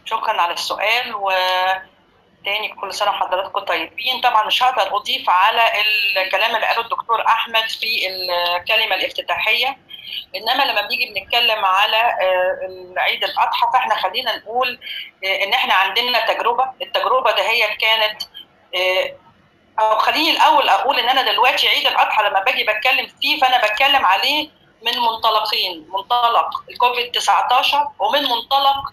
شكرا على السؤال و تاني كل سنه وحضراتكم طيبين طبعا مش هقدر اضيف على الكلام اللي قاله الدكتور احمد في الكلمه الافتتاحيه انما لما بنيجي بنتكلم على عيد الاضحى فاحنا خلينا نقول ان احنا عندنا تجربه التجربه ده هي كانت او خليني الاول اقول ان انا دلوقتي عيد الاضحى لما باجي بتكلم فيه فانا بتكلم عليه من منطلقين منطلق الكوفيد 19 ومن منطلق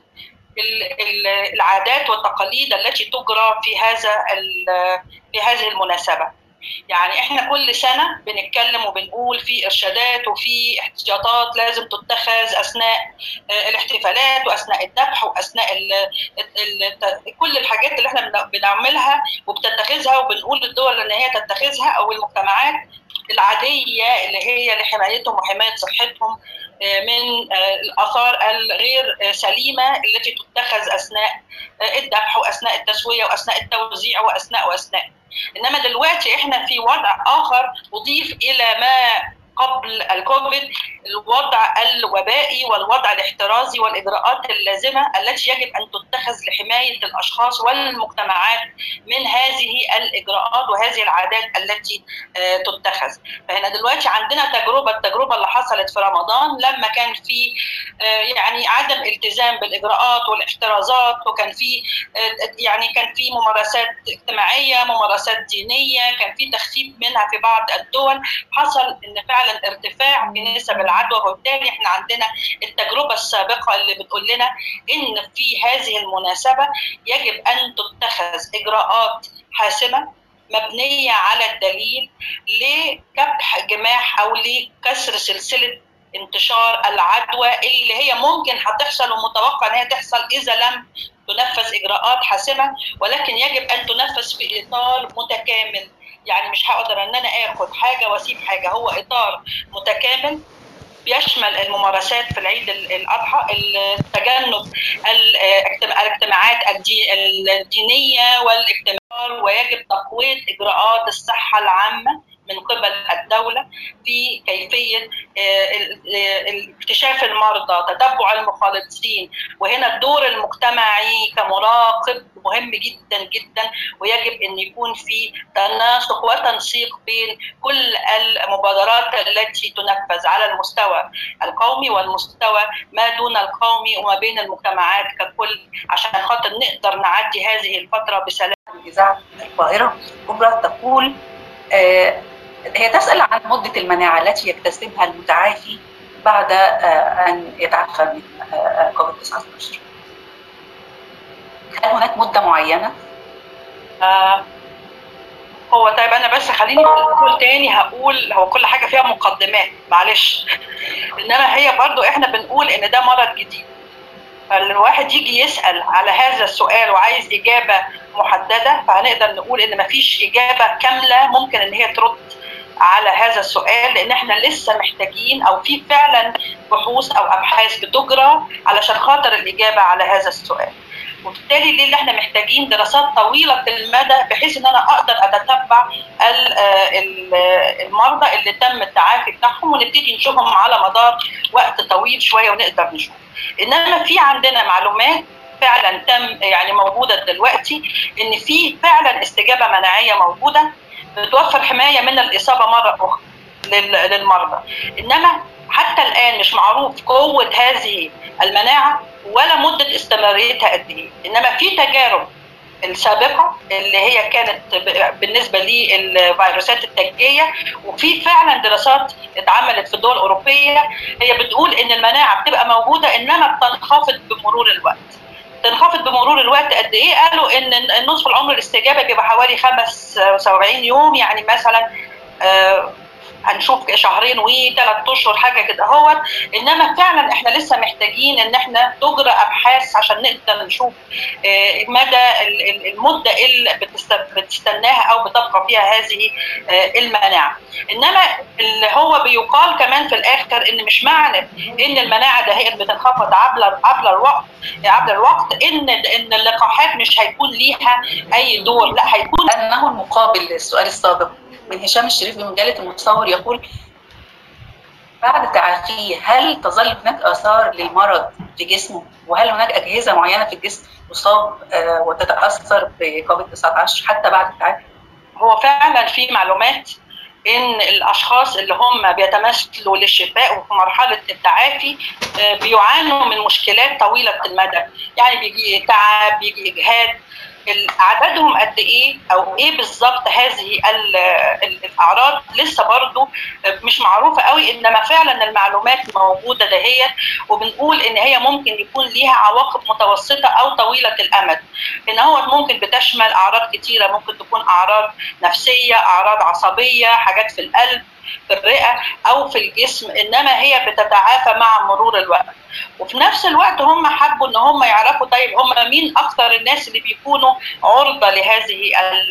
العادات والتقاليد التي تجرى في هذا في هذه المناسبه يعني احنا كل سنه بنتكلم وبنقول في ارشادات وفي احتياطات لازم تتخذ اثناء الاحتفالات واثناء الذبح واثناء ال ال كل الحاجات اللي احنا بنعملها وبتتخذها وبنقول للدول ان هي تتخذها او المجتمعات العاديه اللي هي لحمايتهم وحمايه صحتهم من الاثار الغير سليمه التي تتخذ اثناء الذبح واثناء التسويه واثناء التوزيع واثناء واثناء انما دلوقتي احنا في وضع اخر اضيف الى ما قبل الكوفيد الوضع الوبائي والوضع الاحترازي والاجراءات اللازمه التي يجب ان تتخذ لحمايه الاشخاص والمجتمعات من هذه الاجراءات وهذه العادات التي تتخذ فهنا دلوقتي عندنا تجربه التجربه اللي حصلت في رمضان لما كان في يعني عدم التزام بالاجراءات والاحترازات وكان في يعني كان في ممارسات اجتماعيه ممارسات دينيه كان في تخفيف منها في بعض الدول حصل ان فعلا فعلا ارتفاع في نسب العدوى وبالتالي احنا عندنا التجربه السابقه اللي بتقول لنا ان في هذه المناسبه يجب ان تتخذ اجراءات حاسمه مبنيه على الدليل لكبح جماح او لكسر سلسله انتشار العدوى اللي هي ممكن هتحصل ومتوقع ان هي تحصل اذا لم تنفذ اجراءات حاسمه ولكن يجب ان تنفذ في اطار متكامل يعني مش هقدر ان انا اخد حاجه واسيب حاجه هو اطار متكامل بيشمل الممارسات في العيد الاضحى تجنب الاجتماعات الدينيه والاجتماع ويجب تقويه اجراءات الصحه العامه من قبل الدولة في كيفية اكتشاف المرضى تتبع المخالطين وهنا الدور المجتمعي كمراقب مهم جدا جدا ويجب أن يكون في تناسق وتنسيق بين كل المبادرات التي تنفذ على المستوى القومي والمستوى ما دون القومي وما بين المجتمعات ككل عشان خاطر نقدر نعدي هذه الفترة بسلام إذاعة القاهرة كبرى تقول آه هي تسأل عن مدة المناعة التي يكتسبها المتعافي بعد أن يتعافى من كوفيد 19 هل هناك مدة معينة؟ آه هو طيب أنا بس خليني أقول تاني هقول هو كل حاجة فيها مقدمات معلش إنما هي برضو إحنا بنقول إن ده مرض جديد فالواحد يجي يسأل على هذا السؤال وعايز إجابة محددة فهنقدر نقول إن مفيش إجابة كاملة ممكن إن هي ترد على هذا السؤال لان احنا لسه محتاجين او في فعلا بحوث او ابحاث بتجرى علشان خاطر الاجابه على هذا السؤال وبالتالي ليه اللي احنا محتاجين دراسات طويله المدى بحيث ان انا اقدر اتتبع المرضى اللي تم التعافي بتاعهم ونبتدي نشوفهم على مدار وقت طويل شويه ونقدر نشوف انما في عندنا معلومات فعلا تم يعني موجوده دلوقتي ان في فعلا استجابه مناعيه موجوده بتوفر حمايه من الاصابه مره اخرى للمرضى انما حتى الان مش معروف قوه هذه المناعه ولا مده استمراريتها قد ايه انما في تجارب السابقه اللي هي كانت بالنسبه للفيروسات التاجيه وفي فعلا دراسات اتعملت في الدول الاوروبيه هي بتقول ان المناعه بتبقى موجوده انما بتنخفض بمرور الوقت تنخفض بمرور الوقت قد ايه؟ قالوا ان نصف العمر الاستجابه بيبقى حوالي 75 يوم يعني مثلا آه هنشوف شهرين وثلاث اشهر حاجه كده اهوت انما فعلا احنا لسه محتاجين ان احنا تجرى ابحاث عشان نقدر نشوف آه مدى المده اللي بتستناها او بتبقى فيها هذه آه المناعه انما اللي هو بيقال كمان في الاخر ان مش معنى ان المناعه ده هي بتنخفض عبر عبر الوقت عبر الوقت ان ان اللقاحات مش هيكون ليها اي دور لا هيكون انه المقابل للسؤال السابق من هشام الشريف بمجله المصور يقول بعد تعافيه هل تظل هناك اثار للمرض في جسمه وهل هناك اجهزه معينه في الجسم تصاب وتتاثر بكوفيد 19 حتى بعد التعافي؟ هو فعلا في معلومات ان الاشخاص اللي هم بيتمثلوا للشفاء وفي مرحله التعافي بيعانوا من مشكلات طويله المدى يعني بيجي تعب بيجي اجهاد عددهم قد ايه او ايه بالظبط هذه الاعراض لسه برضو مش معروفه قوي انما فعلا المعلومات موجوده دهيت وبنقول ان هي ممكن يكون ليها عواقب متوسطه او طويله الامد ان هو ممكن بتشمل اعراض كتيره ممكن تكون اعراض نفسيه اعراض عصبيه حاجات في القلب في الرئه او في الجسم انما هي بتتعافى مع مرور الوقت وفي نفس الوقت هم حبوا ان هم يعرفوا طيب هم مين اكثر الناس اللي بيكونوا عرضه لهذه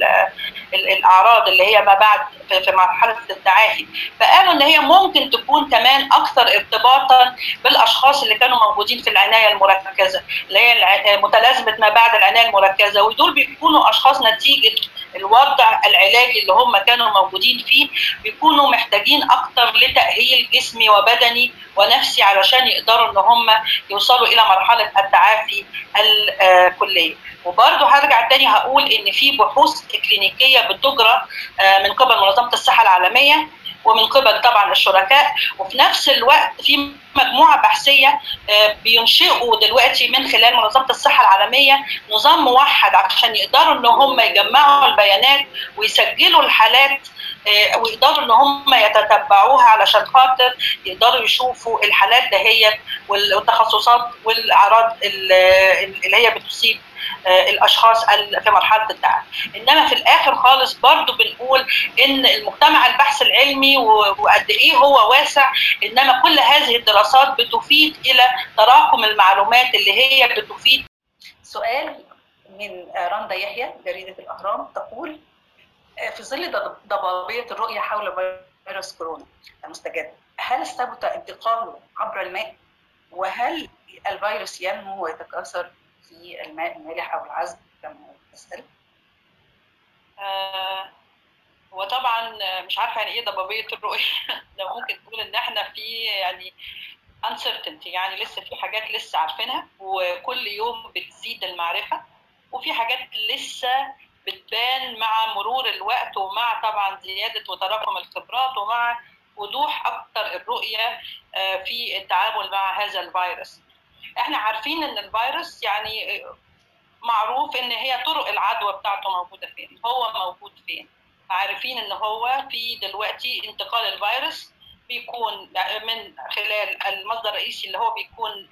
الاعراض اللي هي ما بعد في مرحله التعافي فقالوا ان هي ممكن تكون كمان اكثر ارتباطا بالاشخاص اللي كانوا موجودين في العنايه المركزه اللي هي متلازمه ما بعد العنايه المركزه ودول بيكونوا اشخاص نتيجه الوضع العلاجي اللي هم كانوا موجودين فيه بيكونوا محتاجين اكتر لتاهيل جسمي وبدني ونفسي علشان يقدروا ان هم يوصلوا الى مرحله التعافي الكليه وبرضه هرجع تاني هقول ان في بحوث كلينيكيه بتجرى من قبل منظمه الصحه العالميه ومن قبل طبعا الشركاء وفي نفس الوقت في مجموعه بحثيه بينشئوا دلوقتي من خلال منظمه الصحه العالميه نظام موحد عشان يقدروا ان هم يجمعوا البيانات ويسجلوا الحالات ويقدروا ان هم يتتبعوها علشان خاطر يقدروا يشوفوا الحالات دهيت والتخصصات والاعراض اللي هي بتصيب الاشخاص في مرحله التعافي انما في الاخر خالص برضو بنقول ان المجتمع البحث العلمي وقد ايه هو واسع انما كل هذه الدراسات بتفيد الى تراكم المعلومات اللي هي بتفيد سؤال من رندا يحيى جريده الاهرام تقول في ظل ضبابيه الرؤيه حول فيروس كورونا المستجد هل ثبت انتقاله عبر الماء وهل الفيروس ينمو ويتكاثر في الماء المالح او العذب كما تسال آه وطبعا مش عارفه يعني ايه ضبابيه الرؤيه لو ممكن تقول ان احنا في يعني uncertainty يعني لسه في حاجات لسه عارفينها وكل يوم بتزيد المعرفه وفي حاجات لسه بتبان مع مرور الوقت ومع طبعا زياده وتراكم الخبرات ومع وضوح اكثر الرؤيه في التعامل مع هذا الفيروس. احنا عارفين ان الفيروس يعني معروف ان هي طرق العدوى بتاعته موجوده فين هو موجود فين عارفين ان هو في دلوقتي انتقال الفيروس بيكون من خلال المصدر الرئيسي اللي هو بيكون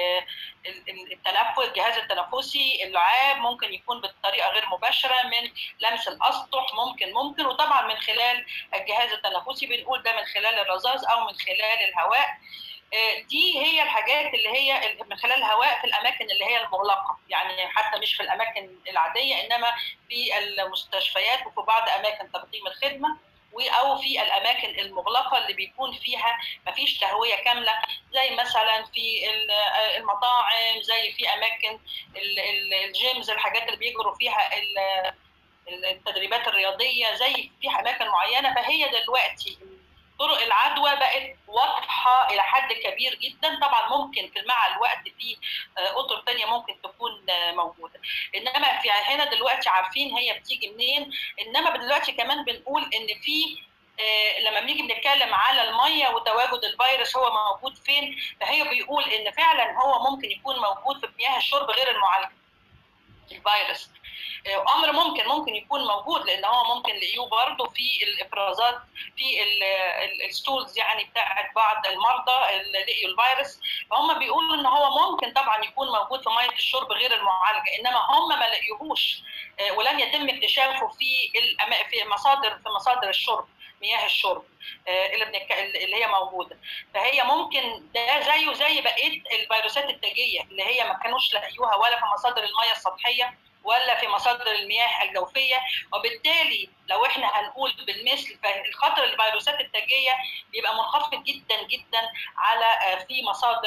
التنفس الجهاز التنفسي اللعاب ممكن يكون بطريقه غير مباشره من لمس الاسطح ممكن ممكن وطبعا من خلال الجهاز التنفسي بنقول ده من خلال الرذاذ او من خلال الهواء دي هي الحاجات اللي هي من خلال الهواء في الاماكن اللي هي المغلقه يعني حتى مش في الاماكن العاديه انما في المستشفيات وفي بعض اماكن تقديم الخدمه او في الاماكن المغلقه اللي بيكون فيها مفيش تهويه كامله زي مثلا في المطاعم زي في اماكن الجيمز الحاجات اللي بيجروا فيها التدريبات الرياضيه زي في اماكن معينه فهي دلوقتي طرق العدوى بقت واضحه الى حد كبير جدا طبعا ممكن مع الوقت في اطر ثانيه ممكن تكون موجوده انما في هنا دلوقتي عارفين هي بتيجي منين انما دلوقتي كمان بنقول ان في لما بنيجي بنتكلم على الميه وتواجد الفيروس هو موجود فين فهي بيقول ان فعلا هو ممكن يكون موجود في مياه الشرب غير المعالجه الفيروس امر ممكن ممكن يكون موجود لان هو ممكن نلاقيه برضه في الافرازات في الستولز يعني بتاعت بعض المرضى اللي لقيوا الفيروس فهم بيقولوا ان هو ممكن طبعا يكون موجود في ميه الشرب غير المعالجه انما هم ما لقيوهوش ولم يتم اكتشافه في في مصادر في مصادر الشرب مياه الشرب اللي بنك... اللي هي موجوده فهي ممكن ده زيه زي بقيه الفيروسات التاجيه اللي هي ما كانوش لاقيوها ولا في مصادر المياه السطحيه ولا في مصادر المياه الجوفيه وبالتالي لو احنا هنقول بالمثل فالخطر الفيروسات التاجيه بيبقى منخفض جدا جدا على في مصادر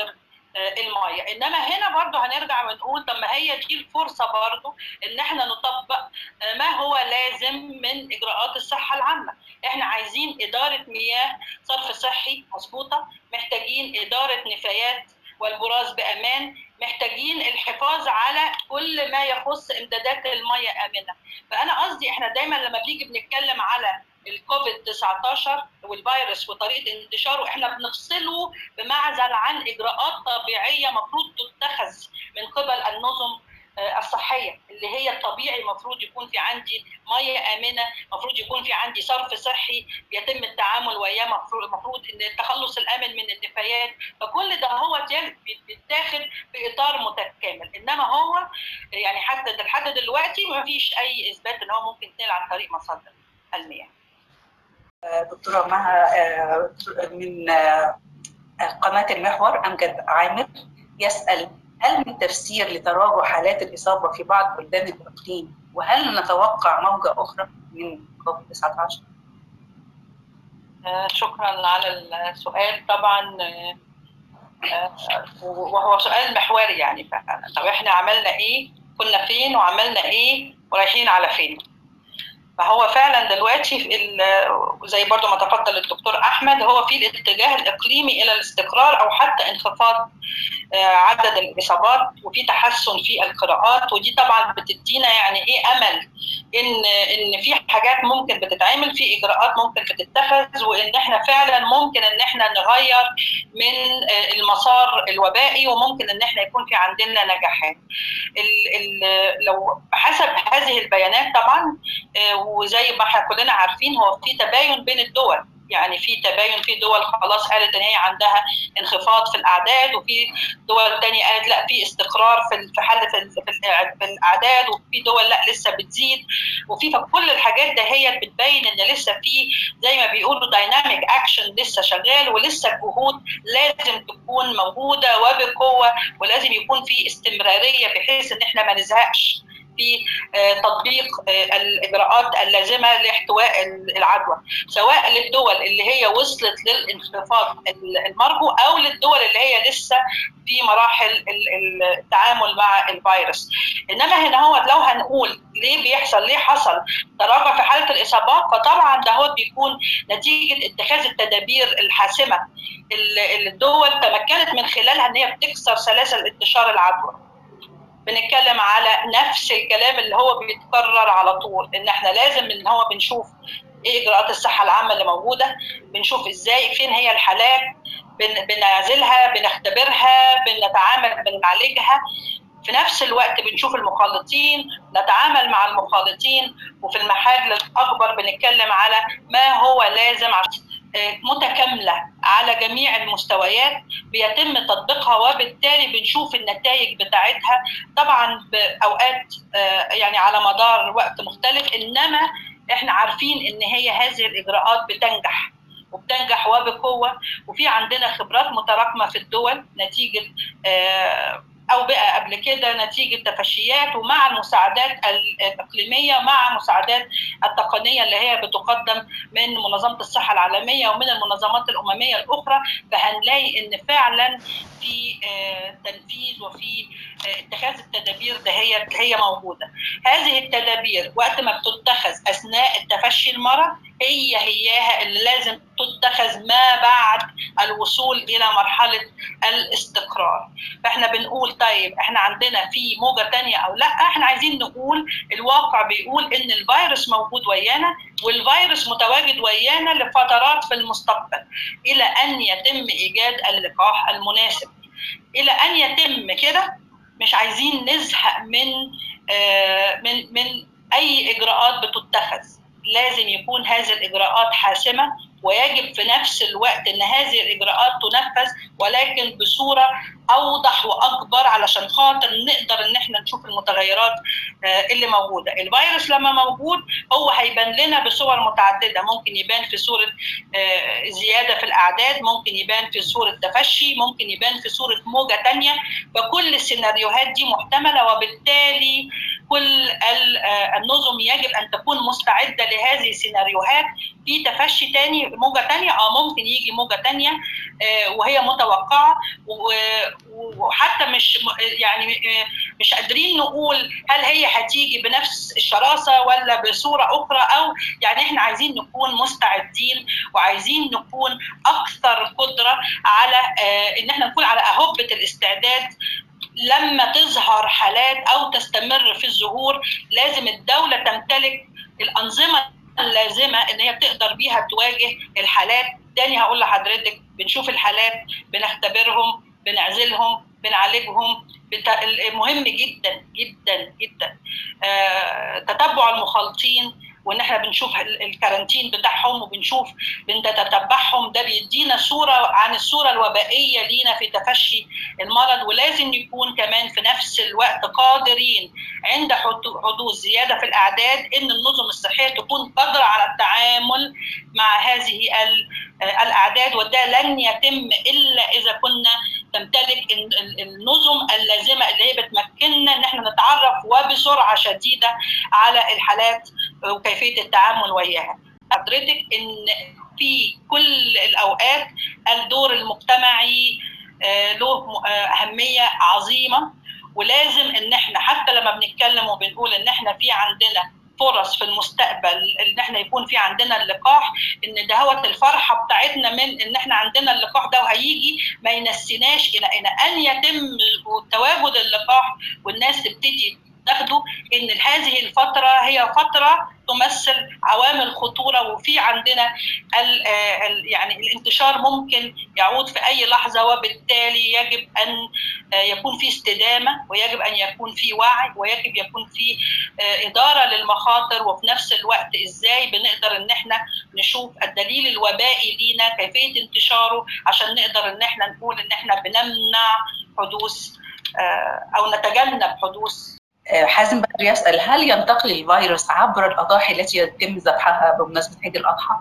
الميه انما هنا برضو هنرجع ونقول طب ما هي دي الفرصه برضو ان احنا نطبق ما هو لازم من اجراءات الصحه العامه احنا عايزين اداره مياه صرف صحي مظبوطه محتاجين اداره نفايات والبراز بامان محتاجين الحفاظ على كل ما يخص امدادات الميه امنه فانا قصدي احنا دايما لما بنيجي بنتكلم على الكوفيد 19 والفيروس وطريقه انتشاره احنا بنفصله بمعزل عن اجراءات طبيعيه مفروض تتخذ من قبل النظم الصحيه اللي هي الطبيعي المفروض يكون في عندي ميه امنه المفروض يكون في عندي صرف صحي بيتم التعامل وياه المفروض ان التخلص الامن من النفايات فكل ده هو بيتاخد في اطار متكامل انما هو يعني حتى لحد دلوقتي ما فيش اي اثبات ان هو ممكن يتنقل عن طريق مصادر المياه دكتوره مها من قناه المحور امجد عامر يسال هل من تفسير لتراجع حالات الإصابة في بعض بلدان الإقليم وهل نتوقع موجة أخرى من كوفيد 19؟ آه شكرا على السؤال طبعا آه وهو سؤال محوري يعني فعلا طب احنا عملنا ايه كنا فين وعملنا ايه ورايحين على فين فهو فعلا دلوقتي في زي برضو ما تفضل الدكتور احمد هو في الاتجاه الاقليمي الى الاستقرار او حتى انخفاض عدد الاصابات وفي تحسن في القراءات ودي طبعا بتدينا يعني ايه امل ان ان في حاجات ممكن بتتعمل في اجراءات ممكن بتتخذ وان احنا فعلا ممكن ان احنا نغير من المسار الوبائي وممكن ان احنا يكون في عندنا نجاحات ال ال لو بحسب هذه البيانات طبعا وزي ما احنا كلنا عارفين هو في تباين بين الدول يعني في تباين في دول خلاص قالت ان هي عندها انخفاض في الاعداد وفي دول تانية قالت لا في استقرار في في حل في, في الاعداد وفي دول لا لسه بتزيد وفي فكل الحاجات ده هي بتبين ان لسه في زي ما بيقولوا دايناميك اكشن لسه شغال ولسه الجهود لازم تكون موجوده وبقوه ولازم يكون في استمراريه بحيث ان احنا ما نزهقش في تطبيق الاجراءات اللازمه لاحتواء العدوى سواء للدول اللي هي وصلت للانخفاض المرجو او للدول اللي هي لسه في مراحل التعامل مع الفيروس انما هنا هو لو هنقول ليه بيحصل ليه حصل تراجع في حاله الاصابات فطبعا ده هو بيكون نتيجه اتخاذ التدابير الحاسمه اللي الدول تمكنت من خلالها ان هي بتكسر سلاسل انتشار العدوى بنتكلم على نفس الكلام اللي هو بيتكرر على طول ان احنا لازم ان هو بنشوف ايه اجراءات الصحه العامه اللي موجوده بنشوف ازاي فين هي الحالات بن بنعزلها بنختبرها بنتعامل بنعالجها في نفس الوقت بنشوف المخالطين نتعامل مع المخالطين وفي المحاجل الاكبر بنتكلم على ما هو لازم متكامله على جميع المستويات بيتم تطبيقها وبالتالي بنشوف النتائج بتاعتها طبعا باوقات يعني على مدار وقت مختلف انما احنا عارفين ان هي هذه الاجراءات بتنجح وبتنجح وبقوه وفي عندنا خبرات متراكمه في الدول نتيجه او بقى قبل كده نتيجه تفشيات ومع المساعدات الاقليميه مع مساعدات التقنيه اللي هي بتقدم من منظمه الصحه العالميه ومن المنظمات الامميه الاخرى فهنلاقي ان فعلا في تنفيذ وفي اتخاذ التدابير ده هي هي موجوده. هذه التدابير وقت ما بتتخذ اثناء التفشي المرض هي هياها اللي لازم تتخذ ما بعد الوصول الى مرحله الاستقرار. فاحنا بنقول طيب احنا عندنا في موجه ثانيه او لا احنا عايزين نقول الواقع بيقول ان الفيروس موجود ويانا والفيروس متواجد ويانا لفترات في المستقبل الى ان يتم ايجاد اللقاح المناسب الى ان يتم كده مش عايزين نزهق من آه من من اي اجراءات بتتخذ لازم يكون هذه الاجراءات حاسمه ويجب في نفس الوقت ان هذه الاجراءات تنفذ ولكن بصوره اوضح واكبر علشان خاطر نقدر ان احنا نشوف المتغيرات اللي موجوده الفيروس لما موجود هو هيبان لنا بصور متعدده ممكن يبان في صوره زياده في الاعداد ممكن يبان في صوره تفشي ممكن يبان في صوره موجه ثانيه فكل السيناريوهات دي محتمله وبالتالي كل النظم يجب ان تكون مستعده لهذه السيناريوهات في تفشي تاني موجه تانيه اه ممكن يجي موجه تانيه وهي متوقعه وحتى مش يعني مش قادرين نقول هل هي هتيجي بنفس الشراسه ولا بصوره اخرى او يعني احنا عايزين نكون مستعدين وعايزين نكون اكثر قدره على ان احنا نكون على اهبه الاستعداد لما تظهر حالات او تستمر في الظهور لازم الدوله تمتلك الانظمه اللازمه ان هي تقدر بيها تواجه الحالات تاني هقول لحضرتك بنشوف الحالات بنختبرهم بنعزلهم بنعالجهم مهم جدا جدا جدا آه تتبع المخالطين وان احنا بنشوف الكارانتين بتاعهم وبنشوف بنتتبعهم ده بيدينا صوره عن الصوره الوبائيه لينا في تفشي المرض ولازم يكون كمان في نفس الوقت قادرين عند حدوث زياده في الاعداد ان النظم الصحيه تكون قادره على التعامل مع هذه الاعداد وده لن يتم الا اذا كنا تمتلك النظم اللازمه اللي هي بتمكننا ان احنا نتعرف وبسرعه شديده على الحالات وكيفيه التعامل وياها. حضرتك ان في كل الاوقات الدور المجتمعي له اهميه عظيمه ولازم ان احنا حتى لما بنتكلم وبنقول ان احنا في عندنا فرص في المستقبل ان احنا يكون في عندنا اللقاح ان دهوت الفرحه بتاعتنا من ان احنا عندنا اللقاح ده وهيجي ما ينسيناش الى ان ان يتم تواجد اللقاح والناس تبتدي تاخده ان هذه الفتره هي فتره تمثل عوامل خطوره وفي عندنا ال ال يعني الانتشار ممكن يعود في اي لحظه وبالتالي يجب ان يكون في استدامه ويجب ان يكون في وعي ويجب يكون في اداره للمخاطر وفي نفس الوقت ازاي بنقدر ان احنا نشوف الدليل الوبائي لينا كيفيه انتشاره عشان نقدر ان احنا نقول ان احنا بنمنع حدوث او نتجنب حدوث حازم بدر يسأل هل ينتقل الفيروس عبر الأضاحي التي يتم ذبحها بمناسبة عيد الأضحى؟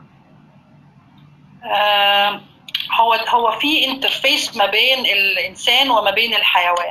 آه هو هو في انترفيس ما بين الإنسان وما بين الحيوان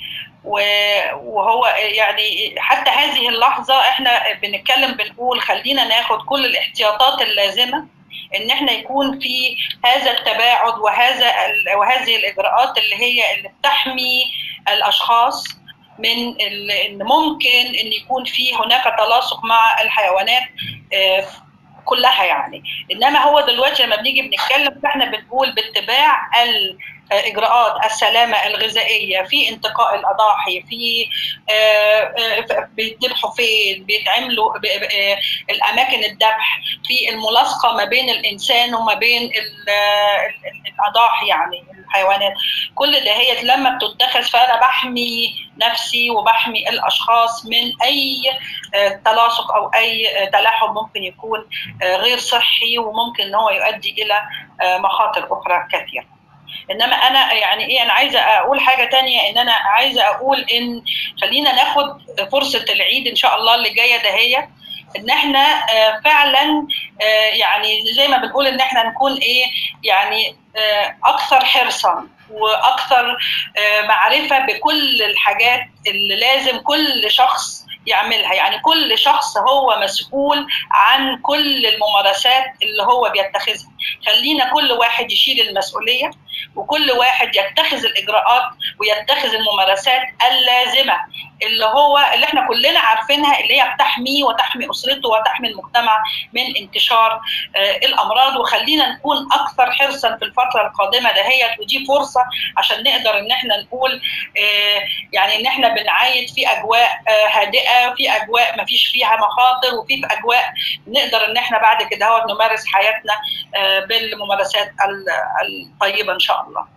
وهو يعني حتى هذه اللحظة احنا بنتكلم بنقول خلينا ناخد كل الاحتياطات اللازمة ان احنا يكون في هذا التباعد وهذا وهذه الاجراءات اللي هي اللي بتحمي الاشخاص من ان ممكن ان يكون في هناك تلاصق مع الحيوانات كلها يعني انما هو دلوقتي لما بنيجي بنتكلم فاحنا بنقول باتباع اجراءات السلامه الغذائيه في انتقاء الاضاحي في بيذبحوا فين بيتعملوا الاماكن الذبح في الملاصقه ما بين الانسان وما بين الاضاحي يعني الحيوانات كل ده هي لما بتتخذ فانا بحمي نفسي وبحمي الاشخاص من اي تلاصق او اي تلاحم ممكن يكون غير صحي وممكن ان هو يؤدي الى مخاطر اخرى كثيره انما انا يعني ايه انا عايزه اقول حاجه تانية ان انا عايزه اقول ان خلينا ناخد فرصه العيد ان شاء الله اللي جايه دهيت ان احنا فعلا يعني زي ما بنقول ان احنا نكون ايه يعني اكثر حرصا واكثر معرفه بكل الحاجات اللي لازم كل شخص يعملها يعني كل شخص هو مسؤول عن كل الممارسات اللي هو بيتخذها خلينا كل واحد يشيل المسؤوليه وكل واحد يتخذ الاجراءات ويتخذ الممارسات اللازمه اللي هو اللي احنا كلنا عارفينها اللي هي بتحميه وتحمي اسرته وتحمي المجتمع من انتشار الامراض وخلينا نكون اكثر حرصا في الفتره القادمه دهيت ودي فرصه عشان نقدر ان احنا نقول يعني ان احنا بنعايد في اجواء هادئه في اجواء ما فيش فيها مخاطر وفي اجواء نقدر ان احنا بعد كده نمارس حياتنا بالممارسات الطيبه ان شاء الله